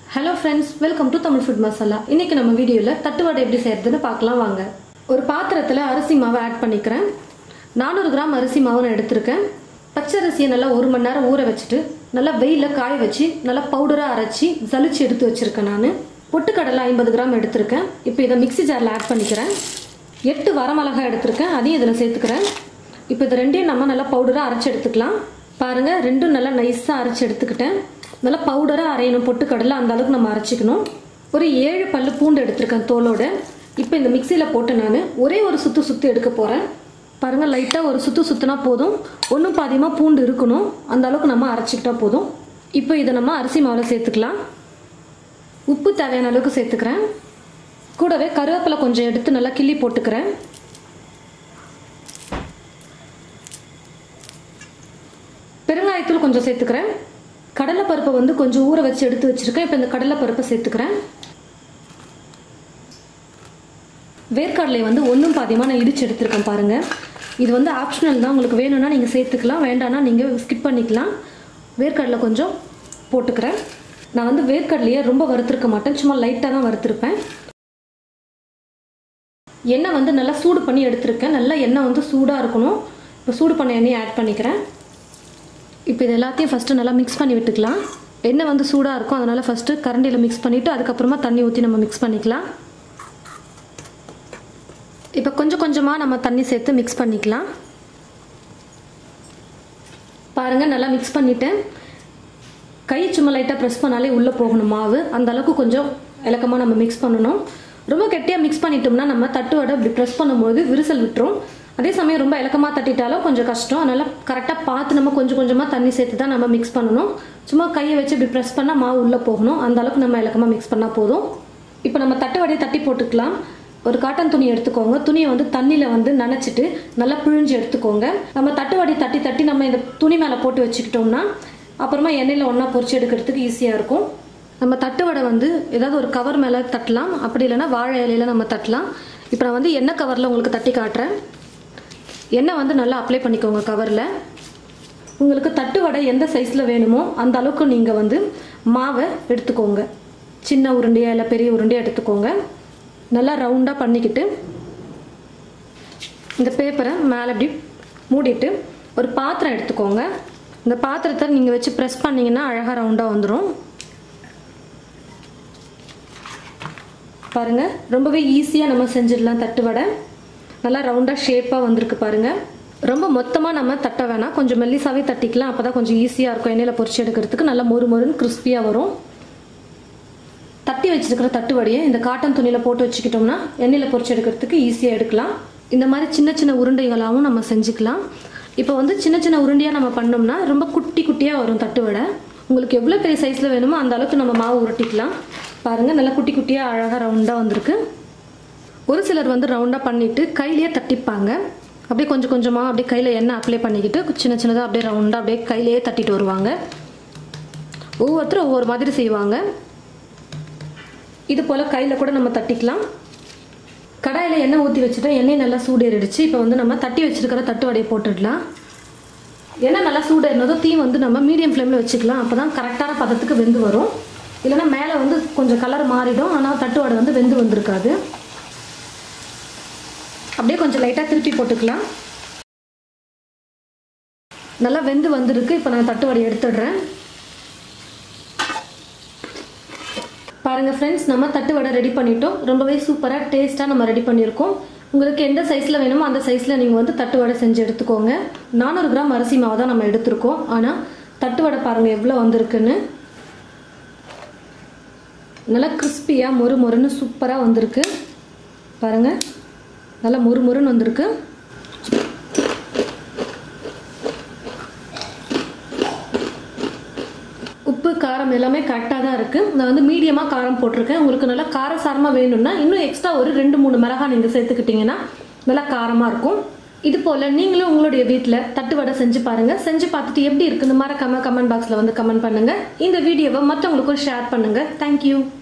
hello friends welcome to Tamil food masala இன்னைக்கு நம்ம வீடியோவில் தட்டுவடை எப்படி செய்யறதுன்னு பார்க்கலாம் வாங்க ஒரு பாத்திரத்தில் அரிசி மாவை ஆட் பண்ணிக்கிறேன் நானூறு கிராம் அரிசி மாவு நான் எடுத்திருக்கேன் பச்சை அரிசியை நல்லா ஒரு மணி நேரம் ஊற வச்சுட்டு நல்லா வெயிலில் காய வச்சு நல்லா பவுடராக அரைச்சி ஜலிச்சு எடுத்து வச்சுருக்கேன் நான் பொட்டுக்கடலை ஐம்பது கிராம் எடுத்திருக்கேன் இப்போ இதை மிக்ஸி ஜாரில் ஆட் பண்ணிக்கிறேன் எட்டு வரமிளகாய் எடுத்திருக்கேன் அதையும் இதில் சேர்த்துக்கிறேன் இப்போ இது ரெண்டையும் நம்ம நல்லா பவுடராக அரைச்சி எடுத்துக்கலாம் பாருங்கள் ரெண்டும் நல்லா நைஸாக அரைச்சி எடுத்துக்கிட்டேன் நல்லா பவுடராக அரையணும் பொட்டுக்கடலை அந்த அளவுக்கு நம்ம அரைச்சிக்கணும் ஒரு ஏழு பல்லு பூண்டு எடுத்திருக்கேன் தோலோட இப்போ இந்த மிக்சியில் போட்டு நான் ஒரே ஒரு சுற்று சுற்றி எடுக்க போகிறேன் பாருங்கள் லைட்டாக ஒரு சுற்று சுற்றினா போதும் ஒன்றும் பாதியமாக பூண்டு இருக்கணும் அந்த அளவுக்கு நம்ம அரைச்சிக்கிட்டா போதும் இப்போ இதை நம்ம அரிசி மாவில் சேர்த்துக்கலாம் உப்பு தேவையான அளவுக்கு சேர்த்துக்கிறேன் கூடவே கருவேப்பிலை கொஞ்சம் எடுத்து நல்லா கிள்ளி போட்டுக்கிறேன் பெருங்காயத்தூள் கொஞ்சம் சேர்த்துக்கிறேன் கடலைப்பருப்பை வந்து கொஞ்சம் ஊற வச்சு எடுத்து வச்சுருக்கேன் இப்போ இந்த கடலைப்பருப்பை சேர்த்துக்கிறேன் வேர்க்கடலை வந்து ஒன்றும் பாதியமாக நான் இடிச்சு எடுத்திருக்கேன் பாருங்கள் இது வந்து ஆப்ஷனல் தான் உங்களுக்கு வேணும்னா நீங்கள் சேர்த்துக்கலாம் வேண்டாம்னா நீங்கள் ஸ்கிப் பண்ணிக்கலாம் வேர்க்கடலை கொஞ்சம் போட்டுக்கிறேன் நான் வந்து வேர்க்கடலையை ரொம்ப வறுத்துருக்க மாட்டேன் சும்மா லைட்டாக தான் வறுத்துருப்பேன் எண்ணெய் வந்து நல்லா சூடு பண்ணி எடுத்திருக்கேன் நல்லா எண்ணெய் வந்து சூடாக இருக்கணும் இப்போ சூடு பண்ண எண்ணெயை ஆட் பண்ணிக்கிறேன் இப்போ இது எல்லாத்தையும் ஃபஸ்ட்டு நல்லா மிக்ஸ் பண்ணி விட்டுக்கலாம் எண்ணெய் வந்து சூடாக இருக்கும் அதனால் ஃபஸ்ட்டு கரண்டியில் மிக்ஸ் பண்ணிவிட்டு அதுக்கப்புறமா தண்ணி ஊற்றி நம்ம மிக்ஸ் பண்ணிக்கலாம் இப்போ கொஞ்சம் கொஞ்சமாக நம்ம தண்ணி சேர்த்து மிக்ஸ் பண்ணிக்கலாம் பாருங்கள் நல்லா மிக்ஸ் பண்ணிவிட்டேன் கை சும்மா லைட்டாக ப்ரெஸ் பண்ணாலே உள்ளே போகணும் மாவு அந்த அளவுக்கு கொஞ்சம் இலக்கமாக நம்ம மிக்ஸ் பண்ணணும் ரொம்ப கெட்டியாக மிக்ஸ் பண்ணிட்டோம்னா நம்ம தட்டு வடை இப்படி ப்ரெஸ் பண்ணும்போது விரிசல் விட்டுரும் அதே சமயம் ரொம்ப இலக்கமாக தட்டிட்டாலும் கொஞ்சம் கஷ்டம் அதனால் கரெக்டாக பார்த்து நம்ம கொஞ்சம் கொஞ்சமாக தண்ணி சேர்த்து தான் நம்ம மிக்ஸ் பண்ணணும் சும்மா கையை வச்சு இப்படி ப்ரெஸ் பண்ணால் மாவு உள்ளே போகணும் அந்த அளவுக்கு நம்ம இலக்கமாக மிக்ஸ் பண்ணால் போதும் இப்போ நம்ம தட்டு வடையை தட்டி போட்டுக்கலாம் ஒரு காட்டன் துணி எடுத்துக்கோங்க துணியை வந்து தண்ணியில் வந்து நனைச்சிட்டு நல்லா பிழிஞ்சு எடுத்துக்கோங்க நம்ம தட்டு வடி தட்டி தட்டி நம்ம இந்த துணி மேலே போட்டு வச்சுக்கிட்டோம்னா அப்புறமா எண்ணெயில் ஒன்றா பொரிச்சு எடுக்கிறதுக்கு ஈஸியாக இருக்கும் நம்ம தட்டு வடை வந்து ஏதாவது ஒரு கவர் மேலே தட்டலாம் அப்படி இல்லைன்னா வாழை இலையில நம்ம தட்டலாம் இப்போ நான் வந்து எண்ணெய் கவரில் உங்களுக்கு தட்டி காட்டுறேன் எண்ணெய் வந்து நல்லா அப்ளை பண்ணிக்கோங்க கவரில் உங்களுக்கு தட்டு வடை எந்த சைஸில் வேணுமோ அந்த அளவுக்கு நீங்கள் வந்து மாவை எடுத்துக்கோங்க சின்ன உருண்டையாக இல்லை பெரிய உருண்டையாக எடுத்துக்கோங்க நல்லா ரவுண்டாக பண்ணிக்கிட்டு இந்த பேப்பரை மேலே அப்படி மூடிட்டு ஒரு பாத்திரம் எடுத்துக்கோங்க இந்த பாத்திரத்தை நீங்கள் வச்சு ப்ரெஸ் பண்ணிங்கன்னா அழகாக ரவுண்டாக வந்துடும் பாருங்கள் ரொம்பவே ஈஸியாக நம்ம செஞ்சிடலாம் தட்டு வடை நல்லா ரவுண்டாக ஷேப்பாக வந்திருக்கு பாருங்கள் ரொம்ப மொத்தமாக நம்ம தட்ட வேணாம் கொஞ்சம் மெல்லிசாவே தட்டிக்கலாம் அப்போ தான் கொஞ்சம் ஈஸியாக இருக்கும் எண்ணெயில் பொரிச்சு எடுக்கிறதுக்கு நல்லா மொறு மொறுன்னு கிறிஸ்பியாக வரும் தட்டி வச்சிருக்கிற தட்டு வடையை இந்த காட்டன் துணியில் போட்டு வச்சுக்கிட்டோம்னா எண்ணெயில் பொரிச்சு எடுக்கிறதுக்கு ஈஸியாக எடுக்கலாம் இந்த மாதிரி சின்ன சின்ன உருண்டைகளாகவும் நம்ம செஞ்சுக்கலாம் இப்போ வந்து சின்ன சின்ன உருண்டையாக நம்ம பண்ணோம்னா ரொம்ப குட்டி குட்டியாக வரும் தட்டு வடை உங்களுக்கு எவ்வளோ பெரிய சைஸில் வேணுமோ அந்த அளவுக்கு நம்ம மாவு உருட்டிக்கலாம் பாருங்கள் நல்லா குட்டி குட்டியாக அழகாக ரவுண்டாக வந்திருக்கு ஒரு சிலர் வந்து ரவுண்டாக பண்ணிவிட்டு கையிலேயே தட்டிப்பாங்க அப்படியே கொஞ்சம் கொஞ்சமாக அப்படியே கையில் எண்ணெய் அப்ளை பண்ணிக்கிட்டு சின்ன சின்னதாக அப்படியே ரவுண்டாக அப்படியே கையிலேயே தட்டிட்டு வருவாங்க ஒவ்வொருத்தரும் ஒவ்வொரு மாதிரி செய்வாங்க இது போல் கையில் கூட நம்ம தட்டிக்கலாம் கடாயில் எண்ணெய் ஊற்றி வச்சுட்டா எண்ணெய் நல்லா சூடேறிடுச்சு இப்போ வந்து நம்ம தட்டி வச்சுருக்கிற தட்டு வடையை போட்டுடலாம் எண்ணெய் நல்லா சூடேறினதும் தீ வந்து நம்ம மீடியம் ஃப்ளேமில் வச்சுக்கலாம் அப்போ தான் கரெக்டான பதத்துக்கு வெந்து வரும் இல்லைன்னா மேலே வந்து கொஞ்சம் கலர் மாறிடும் ஆனால் தட்டு வடை வந்து வெந்து வந்திருக்காது அப்படியே கொஞ்சம் லைட்டாக திருப்பி போட்டுக்கலாம் நல்லா வெந்து வந்திருக்கு இப்போ நான் தட்டு வடை எடுத்துடுறேன் பாருங்கள் ஃப்ரெண்ட்ஸ் நம்ம தட்டு வடை ரெடி பண்ணிட்டோம் ரொம்பவே சூப்பராக டேஸ்ட்டாக நம்ம ரெடி பண்ணியிருக்கோம் உங்களுக்கு எந்த சைஸில் வேணுமோ அந்த சைஸில் நீங்கள் வந்து தட்டு வடை செஞ்சு எடுத்துக்கோங்க நானூறு கிராம் அரிசி மாவு தான் நம்ம எடுத்திருக்கோம் ஆனால் தட்டு வடை பாருங்கள் எவ்வளோ வந்திருக்குன்னு நல்லா கிறிஸ்பியாக மொறு மொறுன்னு சூப்பராக வந்திருக்கு பாருங்கள் நல்லா மொறு மொறுன்னு வந்திருக்கு உப்பு காரம் எல்லாமே கரெக்டாக தான் இருக்குது நான் வந்து மீடியமாக காரம் போட்டிருக்கேன் உங்களுக்கு நல்லா காரசாரமாக வேணும்னா இன்னும் எக்ஸ்ட்ரா ஒரு ரெண்டு மூணு மிளகா நீங்கள் சேர்த்துக்கிட்டிங்கன்னா நல்லா காரமாக இருக்கும் இது போல் நீங்களும் உங்களுடைய வீட்டில் தட்டு வடை செஞ்சு பாருங்கள் செஞ்சு பார்த்துட்டு எப்படி இருக்குன்னு மறக்காம கமெண்ட் பாக்ஸில் வந்து கமெண்ட் பண்ணுங்கள் இந்த வீடியோவை மற்றவங்களுக்கும் ஷேர் பண்ணுங்கள் தேங்க்யூ